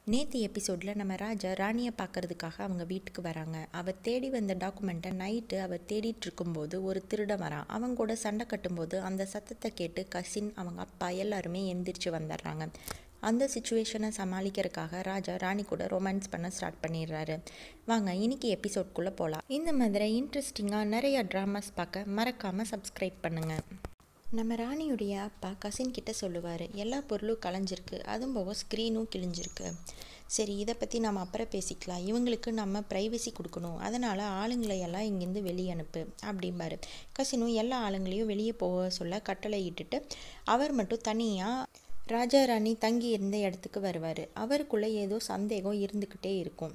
நேற்று எபிசோடில் நம்ம ராஜா ராணியை பார்க்கறதுக்காக அவங்க வீட்டுக்கு வராங்க அவர் தேடி வந்த டாக்குமெண்ட்டை நைட்டு அவர் தேடிட்டு இருக்கும்போது ஒரு திருடன் வரான் அவங்க கூட சண்டை கட்டும்போது அந்த சத்தத்தை கேட்டு கசின் அவங்க அப்பா எல்லாருமே எந்திரிச்சு வந்துடுறாங்க அந்த சுச்சுவேஷனை சமாளிக்கிறதுக்காக ராஜா ராணி கூட ரொமான்ஸ் பண்ண ஸ்டார்ட் பண்ணிடுறாரு வாங்க இன்னைக்கு எபிசோட்குள்ளே போகலாம் இந்த மாதிரி இன்ட்ரெஸ்டிங்காக நிறைய ட்ராமாஸ் பார்க்க மறக்காமல் சப்ஸ்கிரைப் பண்ணுங்கள் நம்ம ராணியுடைய அப்பா கசின் கிட்ட சொல்லுவார் எல்லா பொருளும் கலைஞ்சிருக்கு அதுவும் போக ஸ்க்ரீனும் கிழிஞ்சிருக்கு சரி இதை பற்றி நம்ம அப்புறம் பேசிக்கலாம் இவங்களுக்கு நம்ம ப்ரைவசி கொடுக்கணும் அதனால் ஆளுங்களை எல்லாம் இங்கேருந்து வெளியே அனுப்பு அப்படிம்பாரு கசினும் எல்லா ஆளுங்களையும் வெளியே போக சொல்ல கட்டளை இட்டுட்டு அவர் மட்டும் தனியாக ராஜா ராணி தங்கி இருந்த இடத்துக்கு வருவார் அவருக்குள்ளே ஏதோ சந்தேகம் இருந்துக்கிட்டே இருக்கும்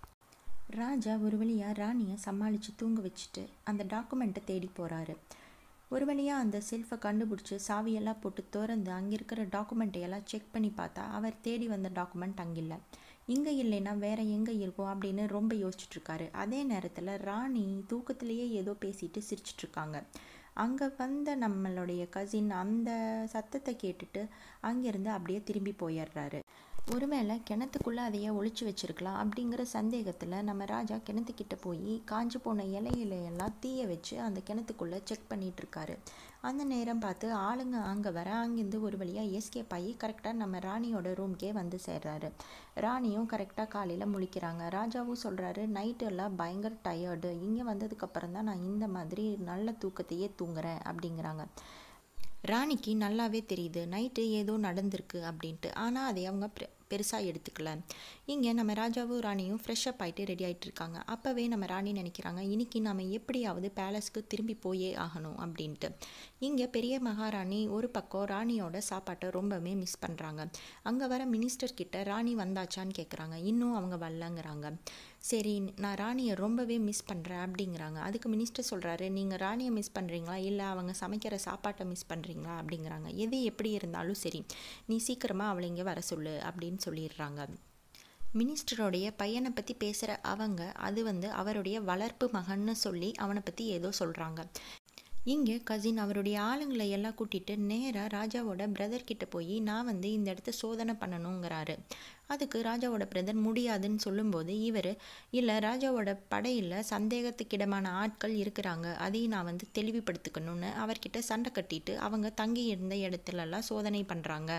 ராஜா ஒரு வழியாக ராணியை சமாளித்து தூங்க வச்சுட்டு அந்த டாக்குமெண்ட்டை தேடி போகிறாரு ஒரு வழியாக அந்த செல்ஃபை கண்டுபிடிச்சி சாவியெல்லாம் போட்டு திறந்து அங்கே இருக்கிற டாக்குமெண்ட்டை எல்லாம் செக் பண்ணி பார்த்தா அவர் தேடி வந்த டாக்குமெண்ட் அங்கே இல்லை இங்கே இல்லைன்னா வேற எங்கே இருக்கும் அப்படின்னு ரொம்ப யோசிச்சுட்ருக்காரு அதே நேரத்தில் ராணி தூக்கத்திலேயே ஏதோ பேசிட்டு சிரிச்சிட்ருக்காங்க அங்கே வந்த நம்மளுடைய கசின் அந்த சத்தத்தை கேட்டுட்டு அங்கேருந்து அப்படியே திரும்பி போயிடுறாரு ஒருவேளை கிணத்துக்குள்ளே அதையே ஒழிச்சு வச்சிருக்கலாம் அப்படிங்கிற சந்தேகத்தில் நம்ம ராஜா கிணத்துக்கிட்ட போய் காஞ்சு போன இலையில எல்லாம் தீய வச்சு அந்த கிணத்துக்குள்ளே செக் பண்ணிட்டு இருக்காரு அந்த நேரம் பார்த்து ஆளுங்க அங்கே வர அங்கேருந்து ஒரு வழியாக எஸ்கேப் ஆகி கரெக்டாக நம்ம ராணியோட ரூம்க்கே வந்து சேர்றாரு ராணியும் கரெக்டாக காலையில் முழிக்கிறாங்க ராஜாவும் சொல்கிறாரு நைட்டெல்லாம் பயங்கர டயர்டு இங்கே வந்ததுக்கப்புறம் தான் நான் இந்த மாதிரி நல்ல தூக்கத்தையே தூங்குறேன் அப்படிங்கிறாங்க ராணிக்கு நல்லாவே தெரியுது நைட்டு ஏதோ நடந்திருக்கு அப்படின்ட்டு ஆனால் அதை அவங்க பெ பெருசாக எடுத்துக்கல இங்கே நம்ம ராஜாவும் ராணியும் ஃப்ரெஷ்அப் ஆகிட்டு ரெடி ஆகிட்டு இருக்காங்க அப்போவே நம்ம ராணி நினைக்கிறாங்க இன்னைக்கு நம்ம எப்படியாவது பேலஸ்க்கு திரும்பி போயே ஆகணும் அப்படின்ட்டு இங்கே பெரிய மகாராணி ஒரு பக்கம் ராணியோட சாப்பாட்டை ரொம்பவே மிஸ் பண்ணுறாங்க அங்கே வர மினிஸ்டர் கிட்ட ராணி வந்தாச்சான்னு கேட்குறாங்க இன்னும் அவங்க வரலங்கிறாங்க சரி நான் ராணியை ரொம்பவே மிஸ் பண்ணுறேன் அப்படிங்கிறாங்க அதுக்கு மினிஸ்டர் சொல்கிறாரு நீங்கள் ராணியை மிஸ் பண்ணுறீங்களா இல்லை அவங்க சமைக்கிற சாப்பாட்டை மிஸ் பண்ணுறீங்களா அப்படிங்கிறாங்க எது எப்படி இருந்தாலும் சரி நீ சீக்கிரமாக அவளை இங்கே வர சொல்லு அப்படின்னு சொல்லிடுறாங்க மினிஸ்டருடைய பையனை பற்றி பேசுகிற அவங்க அது வந்து அவருடைய வளர்ப்பு மகன்னு சொல்லி அவனை பற்றி ஏதோ சொல்கிறாங்க இங்கே கசின் அவருடைய ஆளுங்களை எல்லாம் கூட்டிகிட்டு நேராக ராஜாவோட பிரதர் கிட்ட போய் நான் வந்து இந்த இடத்த சோதனை பண்ணணுங்கிறாரு அதுக்கு ராஜாவோட பிரதர் முடியாதுன்னு சொல்லும்போது இவர் இல்லை ராஜாவோட படையில் சந்தேகத்துக்கிடமான ஆட்கள் இருக்கிறாங்க அதையும் நான் வந்து தெளிவுபடுத்திக்கணும்னு அவர்கிட்ட சண்டை கட்டிட்டு அவங்க தங்கி இருந்த இடத்துலலாம் சோதனை பண்ணுறாங்க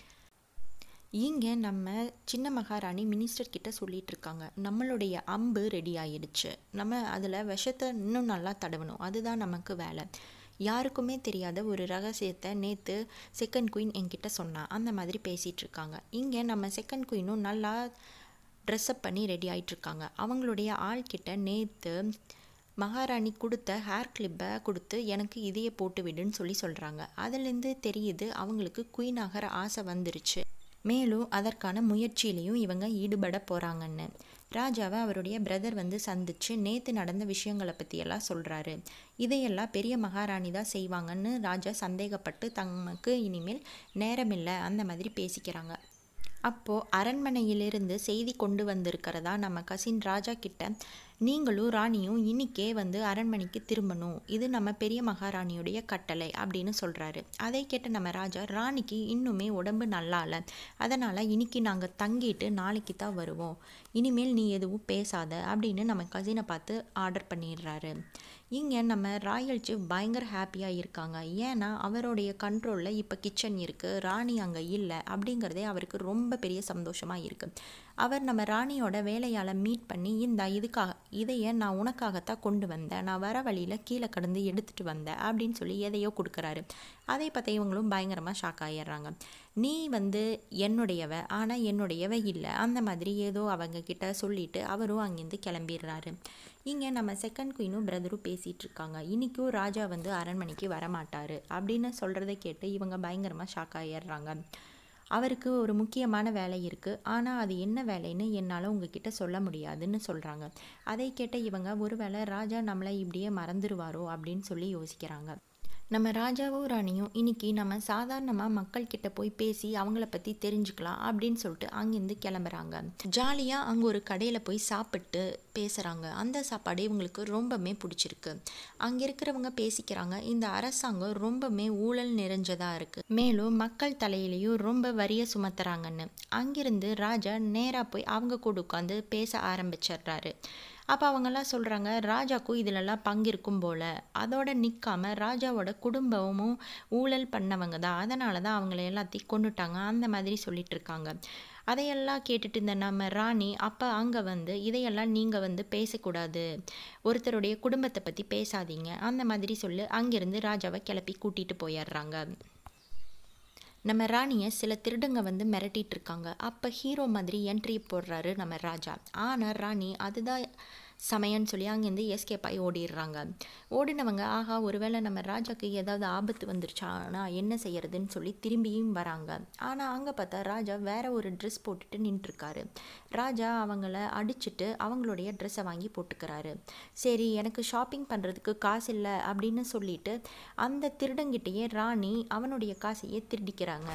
இங்கே நம்ம சின்ன மகாராணி மினிஸ்டர் கிட்ட சொல்லிட்டு இருக்காங்க நம்மளுடைய அம்பு ரெடி ஆயிடுச்சு நம்ம அதில் விஷத்தை இன்னும் நல்லா தடவணும் அதுதான் நமக்கு வேலை யாருக்குமே தெரியாத ஒரு ரகசியத்தை நேற்று செகண்ட் குயின் என்கிட்ட சொன்னா அந்த மாதிரி பேசிகிட்டு இருக்காங்க இங்கே நம்ம செகண்ட் குயினும் நல்லா ட்ரெஸ்அப் பண்ணி ரெடி ஆகிட்டுருக்காங்க அவங்களுடைய ஆள்கிட்ட நேற்று மகாராணி கொடுத்த ஹேர் கிளிப்பை கொடுத்து எனக்கு இதையே போட்டு விடுன்னு சொல்லி சொல்கிறாங்க அதுலேருந்து தெரியுது அவங்களுக்கு குயின் ஆகிற ஆசை வந்துருச்சு மேலும் அதற்கான முயற்சியிலையும் இவங்க ஈடுபட போகிறாங்கன்னு ராஜாவை அவருடைய பிரதர் வந்து சந்திச்சு நேற்று நடந்த விஷயங்களை பற்றியெல்லாம் சொல்கிறாரு இதையெல்லாம் பெரிய மகாராணி தான் செய்வாங்கன்னு ராஜா சந்தேகப்பட்டு தமக்கு இனிமேல் நேரமில்லை அந்த மாதிரி பேசிக்கிறாங்க அப்போது அரண்மனையிலிருந்து செய்தி கொண்டு வந்திருக்கிறதா நம்ம கசின் ராஜா கிட்ட நீங்களும் ராணியும் இன்னிக்கே வந்து அரண்மனைக்கு திரும்பணும் இது நம்ம பெரிய மகாராணியுடைய கட்டளை அப்படின்னு சொல்கிறாரு அதை கேட்ட நம்ம ராஜா ராணிக்கு இன்னுமே உடம்பு நல்லா இல்லை அதனால் இன்னைக்கு நாங்கள் தங்கிட்டு நாளைக்கு தான் வருவோம் இனிமேல் நீ எதுவும் பேசாத அப்படின்னு நம்ம கசினை பார்த்து ஆர்டர் பண்ணிடுறாரு இங்கே நம்ம ராயல் சீஃப் பயங்கர ஹாப்பியாக இருக்காங்க ஏன்னா அவருடைய கண்ட்ரோலில் இப்போ கிச்சன் இருக்குது ராணி அங்கே இல்லை அப்படிங்கிறதே அவருக்கு ரொம்ப பெரிய சந்தோஷமாக இருக்குது அவர் நம்ம ராணியோட வேலையால் மீட் பண்ணி இந்த இதுக்காக இதையை நான் உனக்காகத்தான் கொண்டு வந்தேன் நான் வர வழியில் கீழே கடந்து எடுத்துகிட்டு வந்தேன் அப்படின்னு சொல்லி எதையோ கொடுக்குறாரு அதை பார்த்த இவங்களும் பயங்கரமாக ஷாக் ஆகிடுறாங்க நீ வந்து என்னுடையவ ஆனால் என்னுடையவ இல்லை அந்த மாதிரி ஏதோ அவங்க கிட்ட சொல்லிட்டு அவரும் அங்கேருந்து கிளம்பிடுறாரு இங்கே நம்ம செகண்ட் குயினும் பிரதரும் பேசிகிட்டு இருக்காங்க இன்றைக்கும் ராஜா வந்து அரண்மனைக்கு வரமாட்டார் அப்படின்னு சொல்கிறத கேட்டு இவங்க பயங்கரமாக ஷாக் ஆகிடுறாங்க அவருக்கு ஒரு முக்கியமான வேலை இருக்குது ஆனால் அது என்ன வேலைன்னு என்னால் உங்ககிட்ட சொல்ல முடியாதுன்னு சொல்கிறாங்க அதை கேட்ட இவங்க ஒருவேளை ராஜா நம்மளை இப்படியே மறந்துடுவாரோ அப்படின்னு சொல்லி யோசிக்கிறாங்க நம்ம ராஜாவும் ராணியும் இன்னைக்கு நம்ம சாதாரணமாக மக்கள்கிட்ட போய் பேசி அவங்கள பற்றி தெரிஞ்சுக்கலாம் அப்படின்னு சொல்லிட்டு அங்கேருந்து கிளம்புறாங்க ஜாலியாக அங்கே ஒரு கடையில் போய் சாப்பிட்டு பேசுகிறாங்க அந்த சாப்பாடு இவங்களுக்கு ரொம்பவுமே பிடிச்சிருக்கு அங்கே இருக்கிறவங்க பேசிக்கிறாங்க இந்த அரசாங்கம் ரொம்பவுமே ஊழல் நிறைஞ்சதாக இருக்குது மேலும் மக்கள் தலையிலையும் ரொம்ப வரிய சுமத்துறாங்கன்னு அங்கிருந்து ராஜா நேராக போய் அவங்க கூட உட்காந்து பேச ஆரம்பிச்சிடுறாரு அப்போ அவங்கெல்லாம் சொல்கிறாங்க ராஜாக்கும் இதிலெல்லாம் பங்கு இருக்கும் போல் அதோட நிற்காம ராஜாவோட குடும்பமும் ஊழல் பண்ணவங்க தான் அதனால தான் அவங்கள எல்லாத்தையும் கொண்டுட்டாங்க அந்த மாதிரி சொல்லிட்டு இருக்காங்க அதையெல்லாம் கேட்டுட்டு இந்த நம்ம ராணி அப்போ அங்கே வந்து இதையெல்லாம் நீங்கள் வந்து பேசக்கூடாது ஒருத்தருடைய குடும்பத்தை பற்றி பேசாதீங்க அந்த மாதிரி சொல்லி அங்கேருந்து ராஜாவை கிளப்பி கூட்டிகிட்டு போயிடுறாங்க நம்ம ராணியை சில திருடங்க வந்து மிரட்டிட்டு இருக்காங்க அப்போ ஹீரோ மாதிரி என்ட்ரி போடுறாரு நம்ம ராஜா ஆனால் ராணி அதுதான் சமயம்னு சொல்லி அங்கேருந்து எஸ்கேப் ஆகி ஓடிடுறாங்க ஓடினவங்க ஆஹா ஒருவேளை நம்ம ராஜாக்கு ஏதாவது ஆபத்து வந்துருச்சா ஆனால் என்ன செய்யறதுன்னு சொல்லி திரும்பியும் வராங்க ஆனால் அங்கே பார்த்தா ராஜா வேற ஒரு ட்ரெஸ் போட்டுட்டு நின்றுருக்காரு ராஜா அவங்கள அடிச்சுட்டு அவங்களுடைய ட்ரெஸ்ஸை வாங்கி போட்டுக்கிறாரு சரி எனக்கு ஷாப்பிங் பண்ணுறதுக்கு காசு இல்லை அப்படின்னு சொல்லிட்டு அந்த திருடங்கிட்டேயே ராணி அவனுடைய காசையே திருடிக்கிறாங்க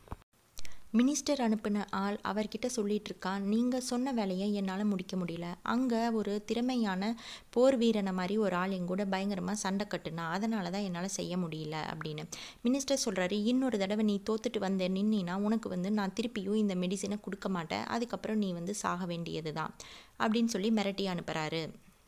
மினிஸ்டர் அனுப்பின ஆள் அவர்கிட்ட சொல்லிட்டு இருக்கான் நீங்கள் சொன்ன வேலையை என்னால் முடிக்க முடியல அங்கே ஒரு திறமையான போர் வீரனை மாதிரி ஒரு ஆள் என் கூட பயங்கரமாக சண்டை கட்டுனா அதனால தான் என்னால் செய்ய முடியல அப்படின்னு மினிஸ்டர் சொல்கிறாரு இன்னொரு தடவை நீ தோத்துட்டு வந்த நின்னா உனக்கு வந்து நான் திருப்பியும் இந்த மெடிசினை கொடுக்க மாட்டேன் அதுக்கப்புறம் நீ வந்து சாக வேண்டியது தான் அப்படின்னு சொல்லி மிரட்டி அனுப்புகிறாரு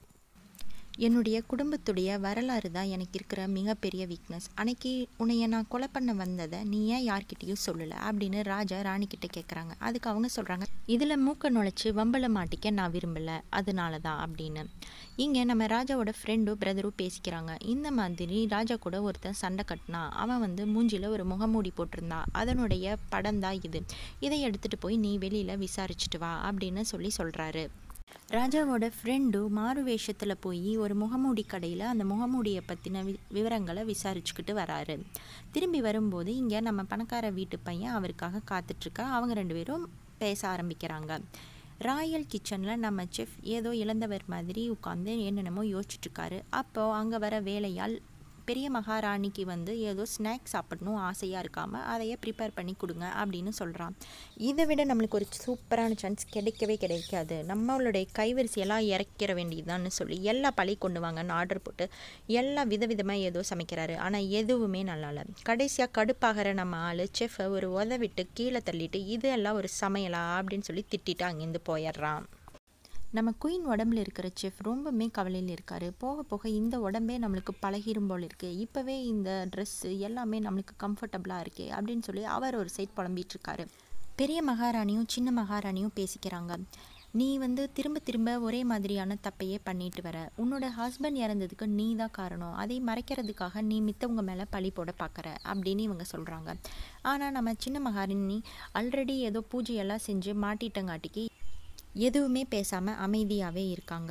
என்னுடைய குடும்பத்துடைய வரலாறு தான் எனக்கு இருக்கிற மிகப்பெரிய வீக்னஸ் அன்னைக்கு உன்னைய நான் கொலை பண்ண வந்ததை நீ ஏன் யார்கிட்டயும் சொல்லலை அப்படின்னு ராஜா ராணி கிட்ட கேட்குறாங்க அதுக்கு அவங்க சொல்கிறாங்க இதில் மூக்க நுழைச்சி வம்பல மாட்டிக்க நான் விரும்பலை அதனால தான் அப்படின்னு இங்கே நம்ம ராஜாவோட ஃப்ரெண்டும் பிரதரும் பேசிக்கிறாங்க இந்த மாதிரி ராஜா கூட ஒருத்தன் சண்டை கட்டினா அவன் வந்து மூஞ்சியில் ஒரு முகமூடி போட்டிருந்தான் அதனுடைய படம் தான் இது இதை எடுத்துகிட்டு போய் நீ வெளியில் விசாரிச்சுட்டு வா அப்படின்னு சொல்லி சொல்கிறாரு ராஜாவோட ஃப்ரெண்டு மாறு வேஷத்தில் போய் ஒரு முகமூடி கடையில் அந்த முகமூடியை பற்றின வி விவரங்களை விசாரிச்சுக்கிட்டு வராரு திரும்பி வரும்போது இங்கே நம்ம பணக்கார வீட்டு பையன் அவருக்காக காத்துட்ருக்கா அவங்க ரெண்டு பேரும் பேச ஆரம்பிக்கிறாங்க ராயல் கிச்சனில் நம்ம செஃப் ஏதோ இழந்தவர் மாதிரி உட்காந்து என்னென்னமோ யோசிச்சுட்ருக்காரு அப்போது அங்கே வர வேலையால் பெரிய மகாராணிக்கு வந்து ஏதோ ஸ்நாக்ஸ் சாப்பிடணும் ஆசையாக இருக்காமல் அதையே ப்ரிப்பேர் பண்ணி கொடுங்க அப்படின்னு சொல்கிறான் இதை விட நம்மளுக்கு ஒரு சூப்பரான சான்ஸ் கிடைக்கவே கிடைக்காது நம்மளுடைய கைவரிசையெல்லாம் இறக்கிற வேண்டியதுதான்னு சொல்லி எல்லா பழி கொண்டு வாங்கன்னு ஆர்டர் போட்டு எல்லா விதவிதமாக ஏதோ சமைக்கிறாரு ஆனால் எதுவுமே நல்லா இல்லை கடைசியாக கடுப்பாகிற நம்ம ஆள் செஃப்பை ஒரு உதவிட்டு கீழே தள்ளிட்டு இதெல்லாம் ஒரு சமையலா அப்படின்னு சொல்லி திட்டிட்டு அங்கேருந்து போயிடுறான் நம்ம குயின் உடம்புல இருக்கிற செஃப் ரொம்பவுமே கவலையில் இருக்கார் போக போக இந்த உடம்பே நம்மளுக்கு பழகிரும் போல் இருக்குது இப்போவே இந்த ட்ரெஸ்ஸு எல்லாமே நம்மளுக்கு கம்ஃபர்டபுளாக இருக்கே அப்படின்னு சொல்லி அவர் ஒரு சைட் புலம்பிட்டு இருக்காரு பெரிய மகாராணியும் சின்ன மகாராணியும் பேசிக்கிறாங்க நீ வந்து திரும்ப திரும்ப ஒரே மாதிரியான தப்பையே பண்ணிட்டு வர உன்னோட ஹஸ்பண்ட் இறந்ததுக்கு நீ தான் காரணம் அதை மறைக்கிறதுக்காக நீ மித்தவங்க மேலே பழி போட பார்க்குற அப்படின்னு இவங்க சொல்கிறாங்க ஆனால் நம்ம சின்ன மகாராணி ஆல்ரெடி ஏதோ பூஜையெல்லாம் செஞ்சு மாட்டிட்டங்காட்டிக்கு எதுவுமே பேசாமல் அமைதியாகவே இருக்காங்க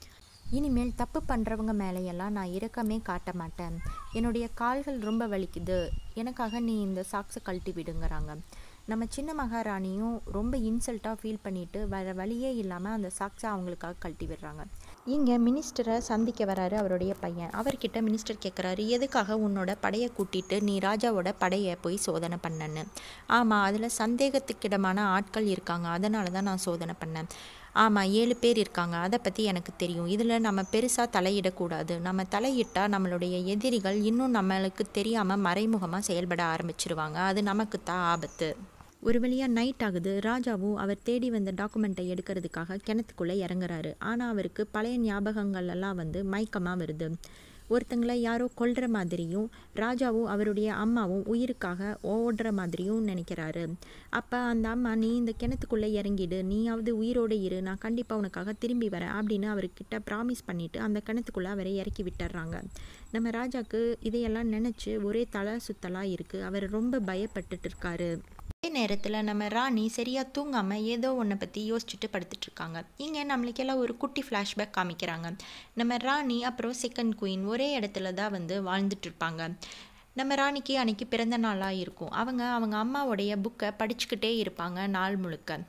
இனிமேல் தப்பு பண்ணுறவங்க மேலேயெல்லாம் நான் இரக்கமே காட்ட மாட்டேன் என்னுடைய கால்கள் ரொம்ப வலிக்குது எனக்காக நீ இந்த சாக்ஸை கழட்டி விடுங்கிறாங்க நம்ம சின்ன மகாராணியும் ரொம்ப இன்சல்ட்டாக ஃபீல் பண்ணிவிட்டு வேறு வழியே இல்லாமல் அந்த சாக்ஸை அவங்களுக்காக கழட்டி விடுறாங்க இங்கே மினிஸ்டரை சந்திக்க வராரு அவருடைய பையன் அவர்கிட்ட மினிஸ்டர் கேட்குறாரு எதுக்காக உன்னோட படையை கூட்டிட்டு நீ ராஜாவோட படையை போய் சோதனை பண்ணன்னு ஆமாம் அதில் சந்தேகத்துக்கிடமான ஆட்கள் இருக்காங்க அதனால தான் நான் சோதனை பண்ணேன் ஆமாம் ஏழு பேர் இருக்காங்க அதை பற்றி எனக்கு தெரியும் இதில் நம்ம பெருசாக தலையிடக்கூடாது நம்ம தலையிட்டால் நம்மளுடைய எதிரிகள் இன்னும் நம்மளுக்கு தெரியாமல் மறைமுகமாக செயல்பட ஆரம்பிச்சிருவாங்க அது நமக்கு தான் ஆபத்து ஒரு வழியாக நைட் ஆகுது ராஜாவும் அவர் தேடி வந்த டாக்குமெண்ட்டை எடுக்கிறதுக்காக கிணத்துக்குள்ளே இறங்குறாரு ஆனால் அவருக்கு பழைய ஞாபகங்கள் எல்லாம் வந்து மயக்கமாக வருது ஒருத்தங்களை யாரோ கொல்ற மாதிரியும் ராஜாவும் அவருடைய அம்மாவும் உயிருக்காக ஓடுற மாதிரியும் நினைக்கிறாரு அப்போ அந்த அம்மா நீ இந்த கிணத்துக்குள்ளே இறங்கிடு நீயாவது உயிரோடு இரு நான் கண்டிப்பாக உனக்காக திரும்பி வரேன் அப்படின்னு அவர்கிட்ட ப்ராமிஸ் பண்ணிவிட்டு அந்த கிணத்துக்குள்ளே அவரை இறக்கி விட்டுறாங்க நம்ம ராஜாக்கு இதையெல்லாம் நினச்சி ஒரே தலை சுத்தலாக இருக்குது அவர் ரொம்ப பயப்பட்டுட்டு இருக்காரு அதே நேரத்தில் நம்ம ராணி சரியாக தூங்காமல் ஏதோ ஒன்றை பற்றி யோசிச்சுட்டு படுத்துட்டு இருக்காங்க இங்கே நம்மளுக்கெல்லாம் ஒரு குட்டி ஃப்ளாஷ்பேக் காமிக்கிறாங்க நம்ம ராணி அப்புறம் செகண்ட் குயின் ஒரே இடத்துல தான் வந்து வாழ்ந்துட்டு இருப்பாங்க நம்ம ராணிக்கு அன்னைக்கு பிறந்த நாளாக இருக்கும் அவங்க அவங்க அம்மாவுடைய புக்கை படிச்சுக்கிட்டே இருப்பாங்க நாள் முழுக்க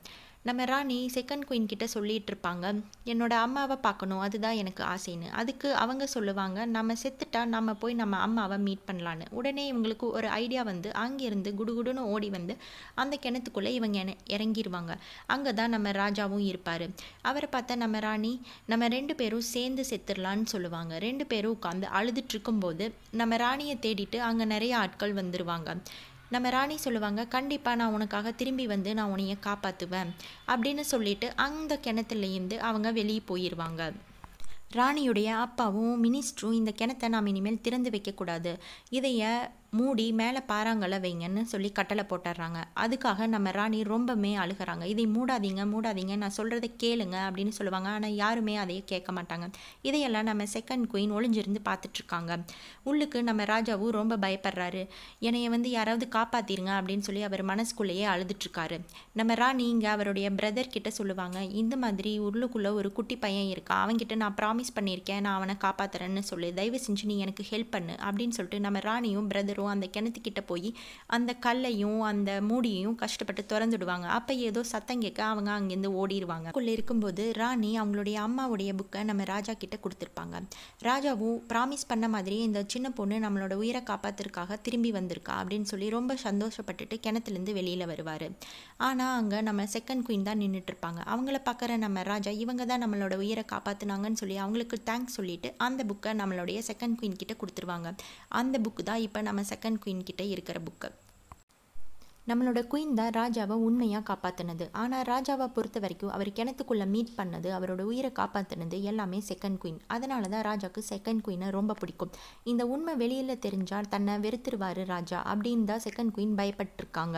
நம்ம ராணி செகண்ட் குயின் கிட்ட சொல்லிட்டு இருப்பாங்க என்னோட அம்மாவை பார்க்கணும் அதுதான் எனக்கு ஆசைன்னு அதுக்கு அவங்க சொல்லுவாங்க நம்ம செத்துட்டா நம்ம போய் நம்ம அம்மாவை மீட் பண்ணலான்னு உடனே இவங்களுக்கு ஒரு ஐடியா வந்து அங்கேருந்து குடுகுடுன்னு ஓடி வந்து அந்த கிணத்துக்குள்ளே இவங்க என- இறங்கிருவாங்க அங்கே தான் நம்ம ராஜாவும் இருப்பார் அவரை பார்த்தா நம்ம ராணி நம்ம ரெண்டு பேரும் சேர்ந்து செத்துடலான்னு சொல்லுவாங்க ரெண்டு பேரும் உட்காந்து அழுதுட்டு இருக்கும்போது நம்ம ராணியை தேடிட்டு அங்கே நிறைய ஆட்கள் வந்துருவாங்க நம்ம ராணி சொல்லுவாங்க கண்டிப்பாக நான் உனக்காக திரும்பி வந்து நான் உன்னைய காப்பாற்றுவேன் அப்படின்னு சொல்லிட்டு அந்த கிணத்துலேருந்து அவங்க வெளியே போயிடுவாங்க ராணியுடைய அப்பாவும் மினிஸ்டரும் இந்த கிணத்தை நாம் இனிமேல் திறந்து வைக்கக்கூடாது இதைய மூடி மேலே பாறாங்கல்ல வைங்கன்னு சொல்லி கட்டளை போட்டுடுறாங்க அதுக்காக நம்ம ராணி ரொம்பவுமே அழுகிறாங்க இதை மூடாதீங்க மூடாதீங்க நான் சொல்கிறத கேளுங்க அப்படின்னு சொல்லுவாங்க ஆனால் யாருமே அதையே கேட்க மாட்டாங்க இதையெல்லாம் நம்ம செகண்ட் குயின் ஒளிஞ்சிருந்து பார்த்துட்ருக்காங்க உள்ளுக்கு நம்ம ராஜாவும் ரொம்ப பயப்படுறாரு என்னைய வந்து யாராவது காப்பாத்திருங்க அப்படின்னு சொல்லி அவர் மனசுக்குள்ளேயே அழுதுட்ருக்காரு நம்ம ராணி இங்கே அவருடைய பிரதர் கிட்ட சொல்லுவாங்க இந்த மாதிரி உள்ளுக்குள்ளே ஒரு குட்டி பையன் இருக்கான் அவன்கிட்ட நான் ப்ராமிஸ் பண்ணியிருக்கேன் நான் அவனை காப்பாத்துறேன்னு சொல்லி தயவு செஞ்சு நீ எனக்கு ஹெல்ப் பண்ணு அப்படின்னு சொல்லிட்டு நம்ம ராணியும் பிரதரும் அந்த கிணத்துக்கிட்ட போய் அந்த கல்லையும் அந்த மூடியையும் கஷ்டப்பட்டு திறந்துடுவாங்க அப்போ ஏதோ சத்தம் கேட்க அவங்க அங்கேருந்து ஓடிடுவாங்க உள்ளே இருக்கும்போது ராணி அவங்களுடைய அம்மாவுடைய புக்கை நம்ம ராஜா கிட்ட கொடுத்துருப்பாங்க ராஜாவும் ப்ராமிஸ் பண்ண மாதிரி இந்த சின்ன பொண்ணு நம்மளோட உயிரை காப்பாத்துறதுக்காக திரும்பி வந்திருக்கா அப்படின்னு சொல்லி ரொம்ப சந்தோஷப்பட்டுட்டு கிணத்துலேருந்து வெளியில் வருவார் ஆனால் அங்கே நம்ம செகண்ட் குயின் தான் நின்றுட்டு இருப்பாங்க அவங்கள பார்க்குற நம்ம ராஜா இவங்க தான் நம்மளோட உயிரை காப்பாத்துனாங்கன்னு சொல்லி அவங்களுக்கு தேங்க்ஸ் சொல்லிட்டு அந்த புக்கை நம்மளுடைய செகண்ட் குயின் கிட்ட கொடுத்துருவாங்க அந்த புக்கு தான் இப்போ நம்ம செகண்ட் குயின் கிட்ட இருக்கிற புக்கு நம்மளோட குயின் தான் ராஜாவை உண்மையாக காப்பாற்றினது ஆனால் ராஜாவை பொறுத்த வரைக்கும் அவர் கிணத்துக்குள்ளே மீட் பண்ணது அவரோட உயிரை காப்பாற்றினது எல்லாமே செகண்ட் குயின் அதனால தான் ராஜாவுக்கு செகண்ட் குயினை ரொம்ப பிடிக்கும் இந்த உண்மை வெளியில் தெரிஞ்சால் தன்னை வெறுத்துருவார் ராஜா அப்படின்னு தான் செகண்ட் குயின் பயப்பட்டிருக்காங்க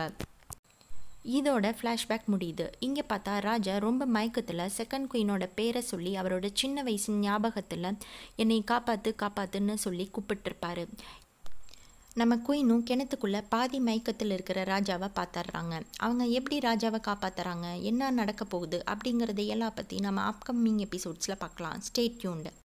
இதோட ஃப்ளாஷ்பேக் முடியுது இங்கே பார்த்தா ராஜா ரொம்ப மயக்கத்தில் செகண்ட் குயினோட பேரை சொல்லி அவரோட சின்ன வயசு ஞாபகத்தில் என்னை காப்பாற்று காப்பாத்துன்னு சொல்லி கூப்பிட்டுருப்பாரு நம்ம குயினும் கிணத்துக்குள்ளே பாதி மயக்கத்தில் இருக்கிற ராஜாவை பார்த்துட்றாங்க அவங்க எப்படி ராஜாவை காப்பாத்துறாங்க என்ன நடக்க போகுது அப்படிங்கிறத எல்லாம் பற்றி நம்ம அப்கமிங் எபிசோட்ஸில் பார்க்கலாம் ஸ்டே டியூன்டு